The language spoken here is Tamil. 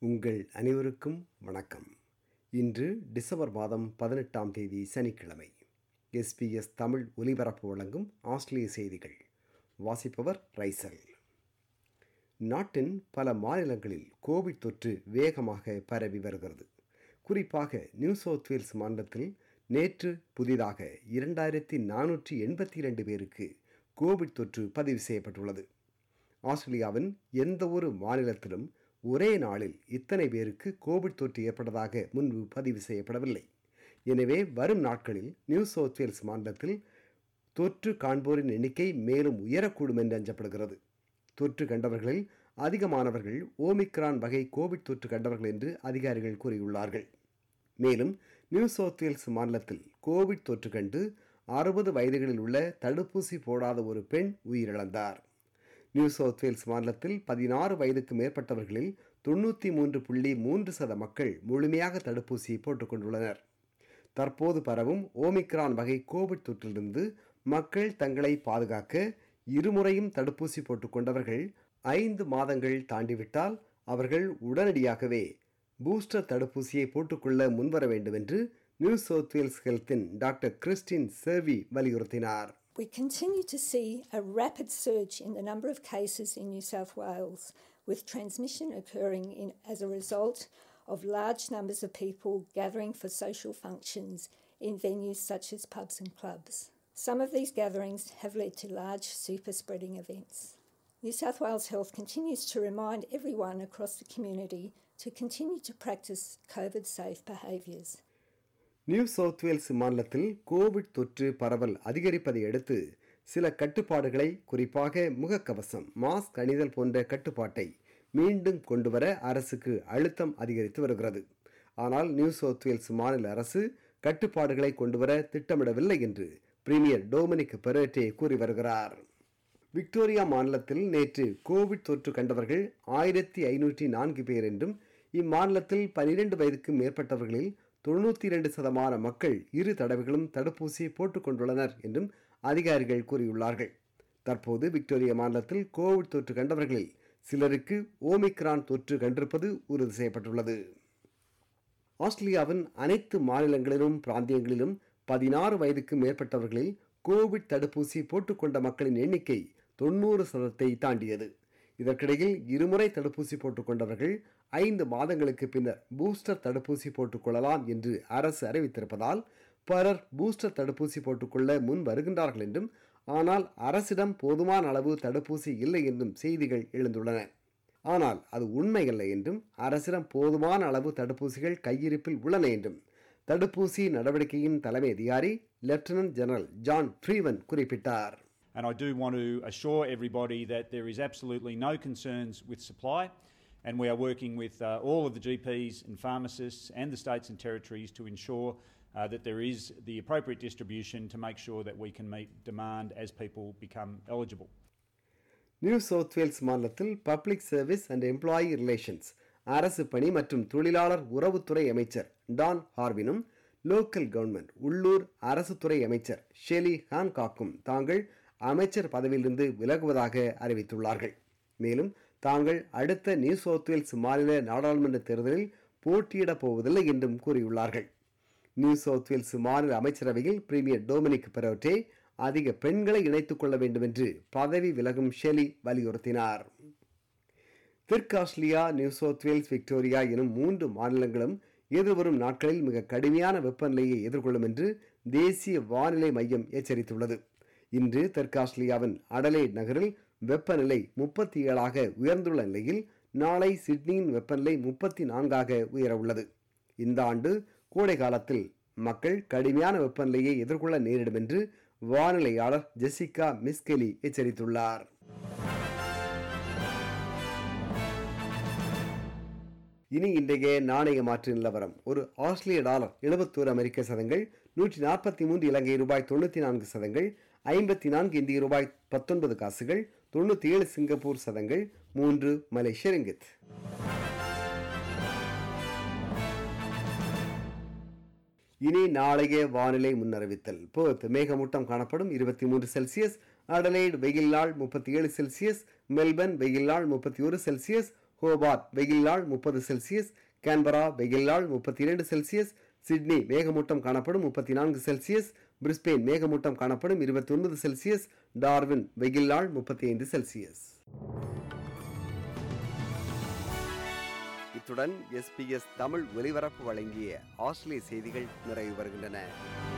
உங்கள் அனைவருக்கும் வணக்கம் இன்று டிசம்பர் மாதம் பதினெட்டாம் தேதி சனிக்கிழமை எஸ்பிஎஸ் தமிழ் ஒலிபரப்பு வழங்கும் ஆஸ்திரேலிய செய்திகள் வாசிப்பவர் ரைசல் நாட்டின் பல மாநிலங்களில் கோவிட் தொற்று வேகமாக பரவி வருகிறது குறிப்பாக நியூ சவுத் வேல்ஸ் மாநிலத்தில் நேற்று புதிதாக இரண்டாயிரத்தி நானூற்றி எண்பத்தி இரண்டு பேருக்கு கோவிட் தொற்று பதிவு செய்யப்பட்டுள்ளது ஆஸ்திரேலியாவின் எந்த ஒரு மாநிலத்திலும் ஒரே நாளில் இத்தனை பேருக்கு கோவிட் தொற்று ஏற்பட்டதாக முன்பு பதிவு செய்யப்படவில்லை எனவே வரும் நாட்களில் நியூ சவுத் வேல்ஸ் மாநிலத்தில் தொற்று காண்போரின் எண்ணிக்கை மேலும் உயரக்கூடும் என்று அஞ்சப்படுகிறது தொற்று கண்டவர்களில் அதிகமானவர்கள் ஓமிக்ரான் வகை கோவிட் தொற்று கண்டவர்கள் என்று அதிகாரிகள் கூறியுள்ளார்கள் மேலும் நியூ சவுத் வேல்ஸ் மாநிலத்தில் கோவிட் தொற்று கண்டு அறுபது வயதுகளில் உள்ள தடுப்பூசி போடாத ஒரு பெண் உயிரிழந்தார் நியூ சவுத் வேல்ஸ் மாநிலத்தில் பதினாறு வயதுக்கு மேற்பட்டவர்களில் தொண்ணூற்றி மூன்று புள்ளி மூன்று சத மக்கள் முழுமையாக தடுப்பூசி போட்டுக்கொண்டுள்ளனர் தற்போது பரவும் ஓமிக்ரான் வகை கோவிட் தொற்றிலிருந்து மக்கள் தங்களை பாதுகாக்க இருமுறையும் தடுப்பூசி போட்டுக்கொண்டவர்கள் ஐந்து மாதங்கள் தாண்டிவிட்டால் அவர்கள் உடனடியாகவே பூஸ்டர் தடுப்பூசியை போட்டுக்கொள்ள முன்வர வேண்டும் என்று நியூ சவுத் வேல்ஸ் ஹெல்த்தின் டாக்டர் கிறிஸ்டின் செர்வி வலியுறுத்தினார் We continue to see a rapid surge in the number of cases in New South Wales, with transmission occurring in, as a result of large numbers of people gathering for social functions in venues such as pubs and clubs. Some of these gatherings have led to large super spreading events. New South Wales Health continues to remind everyone across the community to continue to practice COVID safe behaviours. New South Wales மாநிலத்தில் கோவிட் தொற்று பரவல் அதிகரிப்பதை அடுத்து சில கட்டுப்பாடுகளை குறிப்பாக முகக்கவசம் மாஸ்க் அணிதல் போன்ற கட்டுப்பாட்டை மீண்டும் கொண்டுவர அரசுக்கு அழுத்தம் அதிகரித்து வருகிறது ஆனால் நியூ சவுத் வேல்ஸ் மாநில அரசு கட்டுப்பாடுகளை கொண்டுவர திட்டமிடவில்லை என்று பிரீமியர் டோமினிக் பெரேட்டே கூறி வருகிறார் விக்டோரியா மாநிலத்தில் நேற்று கோவிட் தொற்று கண்டவர்கள் ஆயிரத்தி ஐநூற்றி நான்கு பேர் என்றும் இம்மாநிலத்தில் பனிரெண்டு வயதுக்கு மேற்பட்டவர்களில் தொண்ணூற்றி இரண்டு சதமான மக்கள் இரு தடவைகளும் தடுப்பூசி போட்டுக்கொண்டுள்ளனர் என்றும் அதிகாரிகள் கூறியுள்ளார்கள் தற்போது விக்டோரியா மாநிலத்தில் கோவிட் தொற்று கண்டவர்களில் சிலருக்கு ஓமிக்ரான் தொற்று கண்டிருப்பது உறுதி செய்யப்பட்டுள்ளது ஆஸ்திரேலியாவின் அனைத்து மாநிலங்களிலும் பிராந்தியங்களிலும் பதினாறு வயதுக்கு மேற்பட்டவர்களில் கோவிட் தடுப்பூசி போட்டுக்கொண்ட மக்களின் எண்ணிக்கை தொண்ணூறு சதத்தை தாண்டியது இதற்கிடையில் இருமுறை தடுப்பூசி போட்டுக்கொண்டவர்கள் ஐந்து மாதங்களுக்கு பின்னர் பூஸ்டர் தடுப்பூசி போட்டுக்கொள்ளலாம் என்று அரசு அறிவித்திருப்பதால் பலர் பூஸ்டர் தடுப்பூசி போட்டுக்கொள்ள முன் வருகின்றார்கள் என்றும் ஆனால் அரசிடம் போதுமான அளவு தடுப்பூசி இல்லை என்றும் செய்திகள் எழுந்துள்ளன ஆனால் அது உண்மையல்ல என்றும் அரசிடம் போதுமான அளவு தடுப்பூசிகள் கையிருப்பில் உள்ளன என்றும் தடுப்பூசி நடவடிக்கையின் தலைமை அதிகாரி லெப்டினன்ட் ஜெனரல் ஜான் ஃப்ரீவன் குறிப்பிட்டார் And I do want to assure everybody that there is absolutely no concerns with supply, and we are working with uh, all of the GPs and pharmacists and the states and territories to ensure uh, that there is the appropriate distribution to make sure that we can meet demand as people become eligible. New South Wales மாநிலத்தில் public service and employee relations அரசு பணி மற்றும் தொழிலாளர் உறவுத்துறை அமைச்சர் டான் ஹார்வினும் லோக்கல் கவர்மெண்ட் உள்ளூர் அரசு துறை அமைச்சர் ஷெலி ஹான்காக்கும் தாங்கள் அமைச்சர் பதவியிலிருந்து விலகுவதாக அறிவித்துள்ளார்கள் மேலும் தாங்கள் அடுத்த நியூ சவுத் வேல்ஸ் மாநில நாடாளுமன்ற தேர்தலில் போட்டியிடப் போவதில்லை என்றும் கூறியுள்ளார்கள் நியூ சவுத் வேல்ஸ் மாநில அமைச்சரவையில் பிரீமியர் டொமினிக் பெரோட்டே அதிக பெண்களை இணைத்துக் கொள்ள வேண்டும் என்று பதவி விலகும் ஷெலி வலியுறுத்தினார் தெற்கு Australia New South Wales Victoria எனும் மூன்று மாநிலங்களும் எதிர்வரும் நாட்களில் மிக கடுமையான வெப்பநிலையை எதிர்கொள்ளும் என்று தேசிய வானிலை மையம் எச்சரித்துள்ளது இன்று தெற்கு ஆஸ்திரேலியாவின் அடலேட் நகரில் வெப்பநிலை முப்பத்தி ஏழாக உயர்ந்துள்ள நிலையில் நாளை சிட்னியின் வெப்பநிலை முப்பத்தி நான்காக உயரவுள்ளது இந்த ஆண்டு கோடை காலத்தில் மக்கள் கடுமையான வெப்பநிலையை எதிர்கொள்ள நேரிடும் என்று வானிலையாளர் ஜெசிகா மிஸ்கெலி எச்சரித்துள்ளார் இனி இன்றைய நாணய மாற்று நிலவரம் ஒரு ஆஸ்திரேலிய டாலர் எழுபத்தோரு அமெரிக்க சதங்கள் நூற்றி நாற்பத்தி மூன்று இலங்கை ரூபாய் தொண்ணூற்றி நான்கு சதங்கள் ஐம்பத்தி நான்கு இந்திய ரூபாய் பத்தொன்பது காசுகள் தொண்ணூற்றி ஏழு சிங்கப்பூர் சதங்கள் மூன்று மலேசிய ரிங்கித் இனி நாளைய வானிலை முன்னறிவித்தல் போத் மேகமூட்டம் காணப்படும் இருபத்தி மூன்று செல்சியஸ் அடலைட் வெயில் நாள் முப்பத்தி ஏழு செல்சியஸ் மெல்பர்ன் வெயில் நாள் முப்பத்தி ஒரு செல்சியஸ் ஹோபார்ட் வெயில் நாள் முப்பது செல்சியஸ் கேன்பரா வெயில் நாள் முப்பத்தி இரண்டு செல்சியஸ் சிட்னி மேகமூட்டம் காணப்படும் முப்பத்தி நான்கு செல்சியஸ் பிரிஸ்பெயின் மேகமூட்டம் காணப்படும் இருபத்தி ஒன்பது செல்சியஸ் டார்வின் வெயில் நாள் முப்பத்தி ஐந்து செல்சியஸ் இத்துடன் எஸ்பிஎஸ் தமிழ் ஒலிபரப்பு வழங்கிய ஆஸ்திரேலிய செய்திகள் நிறைவு வருகின்றன